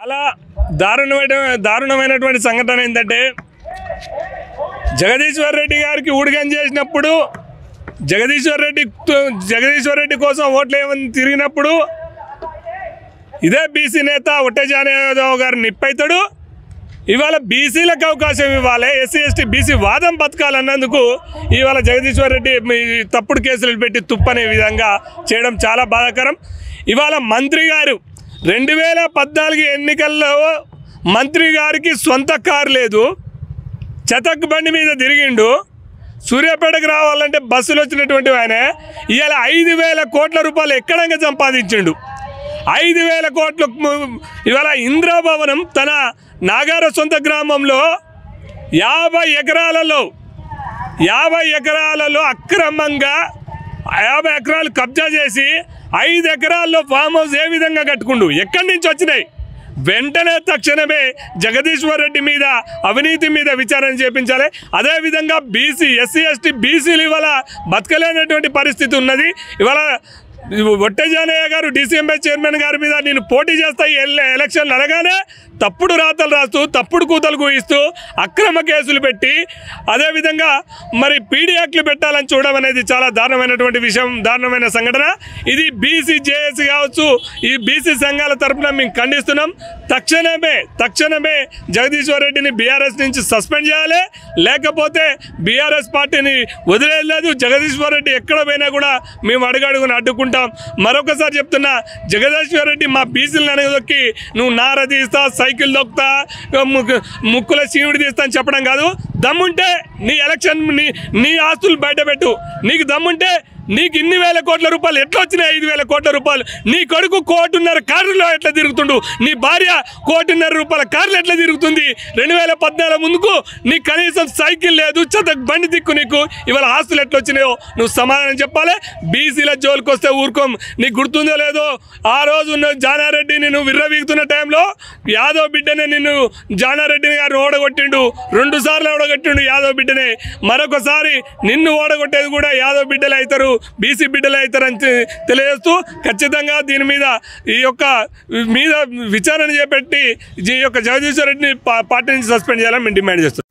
చాలా దారుణమైన దారుణమైనటువంటి సంఘటన ఏంటంటే జగదీశ్వర్ రెడ్డి గారికి ఊడిగం చేసినప్పుడు జగదీశ్వర్ రెడ్డి జగదీశ్వర్ రెడ్డి కోసం ఓట్లు ఏమని తిరిగినప్పుడు ఇదే బీసీ నేత ఒట్టజానయాదవ్ గారు నిప్పైతాడు ఇవాళ బీసీలకు అవకాశం ఇవ్వాలి ఎస్సీ ఎస్టీ బీసీ వాదం బతకాలన్నందుకు ఇవాళ జగదీశ్వర్ రెడ్డి మీ తప్పుడు కేసులు పెట్టి తుప్పనే విధంగా చేయడం చాలా బాధాకరం ఇవాళ మంత్రి గారు రెండు వేల పద్నాలుగు ఎన్నికల్లో మంత్రి గారికి సొంత కారు లేదు చతక్ బండి మీద తిరిగిండు సూర్యాపేటకు రావాలంటే బస్సులు వచ్చినటువంటి ఆయన ఇవాళ ఐదు వేల కోట్ల రూపాయలు ఎక్కడంగా సంపాదించిండు ఐదు వేల కోట్ల ము- ఇవాళ ఇంద్రభవనం తన నాగార సొంత గ్రామంలో యాభై ఎకరాలలో యాభై ఎకరాలలో అక్రమంగా యాభై ఎకరాలు కబ్జా చేసి ఐదు ఎకరాల్లో ఫామ్ హౌస్ ఏ విధంగా కట్టుకుండు ఎక్కడి నుంచి వచ్చినాయి వెంటనే తక్షణమే జగదీశ్వర్ రెడ్డి మీద అవినీతి మీద విచారణ చేపించాలి అదేవిధంగా బీసీ ఎస్సీ ఎస్టీ బీసీలు ఇవాళ బతకలేనటువంటి పరిస్థితి ఉన్నది ఇవాళ ఒట్టజానయ్య గారు డీసీఎంఏ చైర్మన్ గారి మీద నేను పోటీ చేస్తా ఈ ఎల- ఎలక్షన్లు అనగానే తప్పుడు రాతలు రాస్తూ తప్పుడు కూతలు కూయిస్తూ అక్రమ కేసులు పెట్టి అదేవిధంగా మరి పీడియాక్లు పెట్టాలని చూడడం అనేది చాలా దారుణమైనటువంటి విషయం దారుణమైన సంఘటన ఇది బీసీ జేఏసీ కావచ్చు ఈ బీసీ సంఘాల తరపున మేము ఖండిస్తున్నాం తక్షణమే తక్షణమే జగదీశ్వర్ రెడ్డిని బీఆర్ఎస్ నుంచి సస్పెండ్ చేయాలి లేకపోతే బీఆర్ఎస్ పార్టీని వదిలేదు జగదీశ్వర్ రెడ్డి ఎక్కడ పోయినా కూడా మేము అడుగడుగుని అడ్డుకుంటాం మరొకసారి చెప్తున్నా జగదీశ్వర్ రెడ్డి మా బీసీలను అనగదొక్కి నువ్వు నార తీస్తా సైకిల్ దొక్కుతా ముక్కు- ముక్కుల సీవుడు తీస్తా అని చెప్పడం కాదు దమ్ముంటే నీ ఎలక్షన్ నీ నీ ఆస్తులు బయట పెట్టు నీకు దమ్ముంటే నీకు ఇన్ని వేల కోట్ల రూపాయలు ఎట్లా వచ్చినాయి ఐదు వేల కోట్ల రూపాయలు నీ కొడుకు కోటిన్నర కారులో ఎట్లా తిరుగుతుండు నీ భార్య కోటిన్నర రూపాయల కార్లు ఎట్లా తిరుగుతుంది రెండు వేల పద్నాలుగు ముందుకు నీకు కనీసం సైకిల్ లేదు చెత్త బండి దిక్కు నీకు ఇవాళ ఆస్తులు ఎట్లా వచ్చినాయో నువ్వు సమాధానం చెప్పాలి బీసీల జోలికి వస్తే ఊరుకోం నీకు గుర్తుందో లేదో ఆ రోజు ఉన్న జానారెడ్డి నిన్ను విర్రవీగుతున్న టైంలో యాదవ్ బిడ్డనే నిన్ను జానారెడ్డిని గారిని ఓడగొట్టిండు రెండు సార్లు ఓడగొట్టిండు యాదవ్ బిడ్డనే మరొకసారి నిన్ను ఓడగొట్టేది కూడా యాదవ్ బిడ్డలే అవుతారు బీసీ బిడ్డలే అవుతారని తె- తెలియజేస్తూ ఖచ్చితంగా దీని మీద ఈ యొక్క మీద విచారణ చేపట్టి ఈ యొక్క జగదీశ్వర్ రెడ్డిని పా- పార్టీ నుంచి సస్పెండ్ చేయాలని మేము డిమాండ్ చేస్తున్నాం